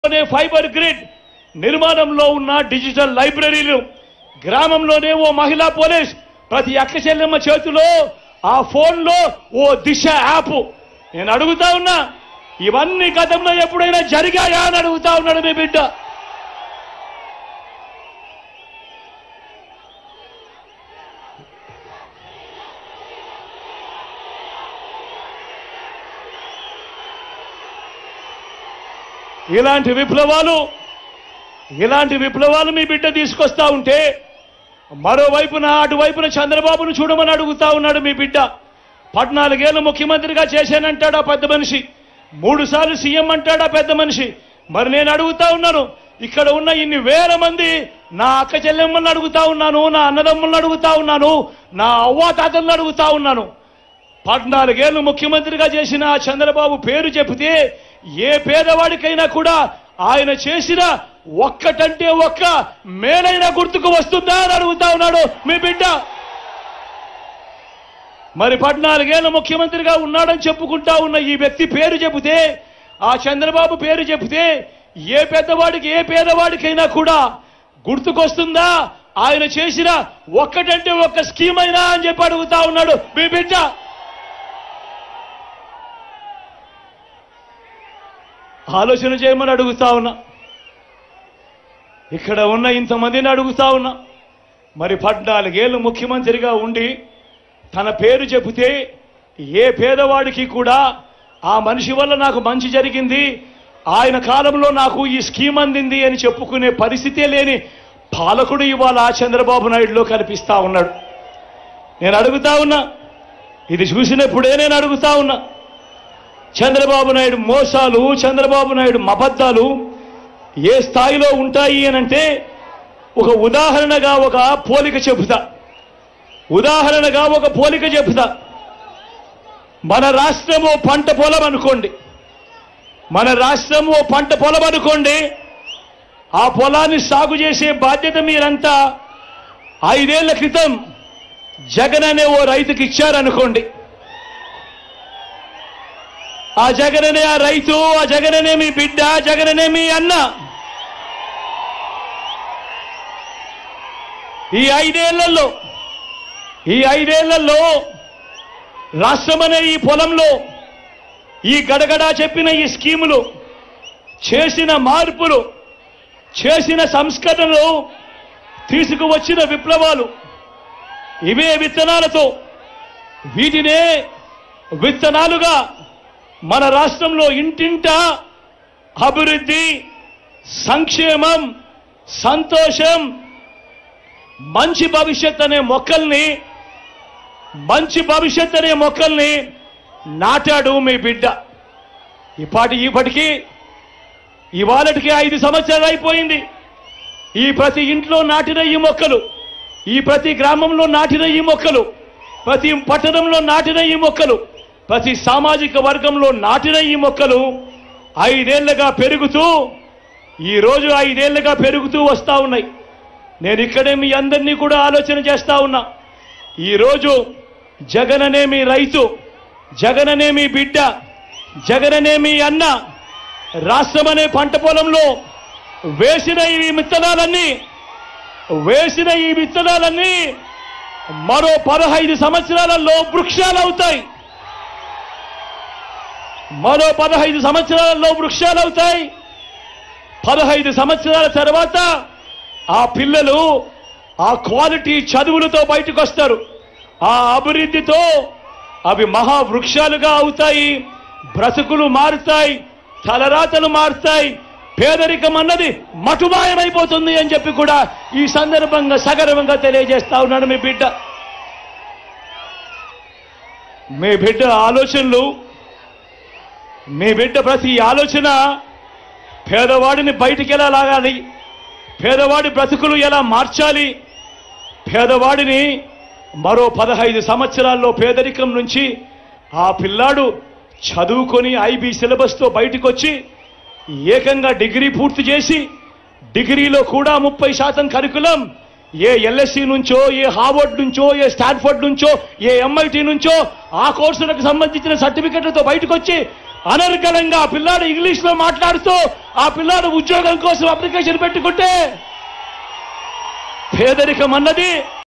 లోనే fibre grid నిర్మాణంలో ఉన్న డిజిటల్ లైబ్రరీలు గ్రామంలోనే ఓ మహిళా పోలీస్ ప్రతి అక్క చెల్లెమ్మ చేతిలో ఆ ఫోన్లో ఓ దిశ యాప్ నేను అడుగుతా ఉన్నా ఇవన్నీ గతంలో ఎప్పుడైనా జరిగాయా అని అడుగుతా ఉన్నాడు మీ బిడ్డ ఇలాంటి విప్లవాలు ఇలాంటి విప్లవాలు మీ బిడ్డ తీసుకొస్తా ఉంటే మరోవైపున అటువైపున చంద్రబాబును చూడమని అడుగుతా ఉన్నాడు మీ బిడ్డ పద్నాలుగేళ్ళు ముఖ్యమంత్రిగా చేశానంటాడు ఆ పెద్ద మనిషి మూడు సార్లు సీఎం అంటాడు ఆ పెద్ద మనిషి మరి నేను అడుగుతా ఉన్నాను ఇక్కడ ఉన్న ఇన్ని వేల మంది నా అక్క చెల్లెమ్మల్ని అడుగుతా ఉన్నాను నా అన్నదమ్ములను అడుగుతా ఉన్నాను నా అవ్వా తాతలను అడుగుతా ఉన్నాను పద్నాలుగేళ్లు ముఖ్యమంత్రిగా చేసిన ఆ చంద్రబాబు పేరు చెబితే ఏ పేదవాడికైనా కూడా ఆయన చేసిన ఒక్కటంటే ఒక్క మేలైన గుర్తుకు వస్తుందా అని అడుగుతా ఉన్నాడు మీ బిడ్డ మరి పద్నాలుగేళ్ల ముఖ్యమంత్రిగా ఉన్నాడని చెప్పుకుంటా ఉన్న ఈ వ్యక్తి పేరు చెబితే ఆ చంద్రబాబు పేరు చెబితే ఏ పెద్దవాడికి ఏ పేదవాడికైనా కూడా గుర్తుకొస్తుందా ఆయన చేసిన ఒక్కటంటే ఒక్క స్కీమ్ అయినా అని చెప్పి అడుగుతా ఉన్నాడు మీ బిడ్డ ఆలోచన చేయమని అడుగుతా ఉన్నా ఇక్కడ ఉన్న ఇంతమందిని అడుగుతా ఉన్నా మరి పద్నాలుగేళ్ళు ముఖ్యమంత్రిగా ఉండి తన పేరు చెబితే ఏ పేదవాడికి కూడా ఆ మనిషి వల్ల నాకు మంచి జరిగింది ఆయన కాలంలో నాకు ఈ స్కీమ్ అందింది అని చెప్పుకునే పరిస్థితే లేని పాలకుడు ఇవాళ చంద్రబాబు నాయుడులో కనిపిస్తా ఉన్నాడు నేను అడుగుతా ఉన్నా ఇది చూసినప్పుడే నేను అడుగుతా ఉన్నా చంద్రబాబు నాయుడు మోసాలు చంద్రబాబు నాయుడు అబద్ధాలు ఏ స్థాయిలో ఉంటాయి అనంటే ఒక ఉదాహరణగా ఒక పోలిక చెబుతా ఉదాహరణగా ఒక పోలిక చెబుతా మన రాష్ట్రము పంట పొలం అనుకోండి మన రాష్ట్రము పంట పొలం అనుకోండి ఆ పొలాన్ని సాగు చేసే బాధ్యత మీరంతా ఐదేళ్ల క్రితం జగన్ అనే ఓ రైతుకి ఇచ్చారనుకోండి ఆ జగననే ఆ రైతు ఆ జగననే మీ బిడ్డ జగననే మీ అన్న ఈ ఐదేళ్లలో ఈ ఐదేళ్లలో రాష్ట్రమనే ఈ పొలంలో ఈ గడగడా చెప్పిన ఈ స్కీములు చేసిన మార్పులు చేసిన సంస్కరణలు తీసుకువచ్చిన విప్లవాలు ఇవే విత్తనాలతో వీటినే విత్తనాలుగా మన రాష్ట్రంలో ఇంటింటా అభివృద్ధి సంక్షేమం సంతోషం మంచి భవిష్యత్ అనే మొక్కల్ని మంచి భవిష్యత్ అనే మొక్కల్ని నాటాడు మీ బిడ్డ ఇప్పటి ఇప్పటికీ ఇవాళటికి ఐదు సంవత్సరాలు అయిపోయింది ఈ ప్రతి ఇంట్లో నాటిన ఈ మొక్కలు ఈ ప్రతి గ్రామంలో నాటిన ఈ మొక్కలు ప్రతి పట్టణంలో నాటిన ఈ మొక్కలు ప్రతి సామాజిక వర్గంలో నాటిన ఈ మొక్కలు ఐదేళ్లుగా పెరుగుతూ ఈ రోజు ఐదేళ్లుగా పెరుగుతూ వస్తా ఉన్నాయి నేను ఇక్కడే మీ అందరినీ కూడా ఆలోచన చేస్తా ఉన్నా ఈరోజు జగననే మీ రైతు జగననే మీ బిడ్డ జగననే మీ అన్న రాష్ట్రమనే పంట పొలంలో వేసిన ఈ విత్తనాలన్నీ వేసిన ఈ విత్తనాలన్నీ మరో పదహైదు సంవత్సరాలలో వృక్షాలు అవుతాయి మరో పదహైదు సంవత్సరాలలో వృక్షాలు అవుతాయి పదహైదు సంవత్సరాల తర్వాత ఆ పిల్లలు ఆ క్వాలిటీ చదువులతో బయటకు వస్తారు ఆ అభివృద్ధితో అవి మహావృక్షాలుగా అవుతాయి బ్రతుకులు మారుతాయి తలరాతలు మారుతాయి పేదరికం అన్నది మటుమాయమైపోతుంది అని చెప్పి కూడా ఈ సందర్భంగా సగర్వంగా తెలియజేస్తా ఉన్నాడు మీ బిడ్డ మీ బిడ్డ ఆలోచనలు మీ బిడ్డ ప్రతి ఆలోచన పేదవాడిని బయటికి ఎలా లాగాలి పేదవాడి బ్రతుకులు ఎలా మార్చాలి పేదవాడిని మరో పదహైదు సంవత్సరాల్లో పేదరికం నుంచి ఆ పిల్లాడు చదువుకొని ఐబీ సిలబస్తో బయటకు వచ్చి ఏకంగా డిగ్రీ పూర్తి చేసి డిగ్రీలో కూడా ముప్పై శాతం కరికులం ఏ ఎల్ఎస్సి నుంచో ఏ హార్వర్డ్ నుంచో ఏ స్టాన్ఫర్డ్ నుంచో ఏ ఎంఐటి నుంచో ఆ కోర్సులకు సంబంధించిన సర్టిఫికెట్లతో బయటకు వచ్చి అనర్గళంగా ఆ పిల్లాడు ఇంగ్లీష్ లో మాట్లాడుతూ ఆ పిల్లాడు ఉద్యోగం కోసం అప్లికేషన్ పెట్టుకుంటే పేదరికం అన్నది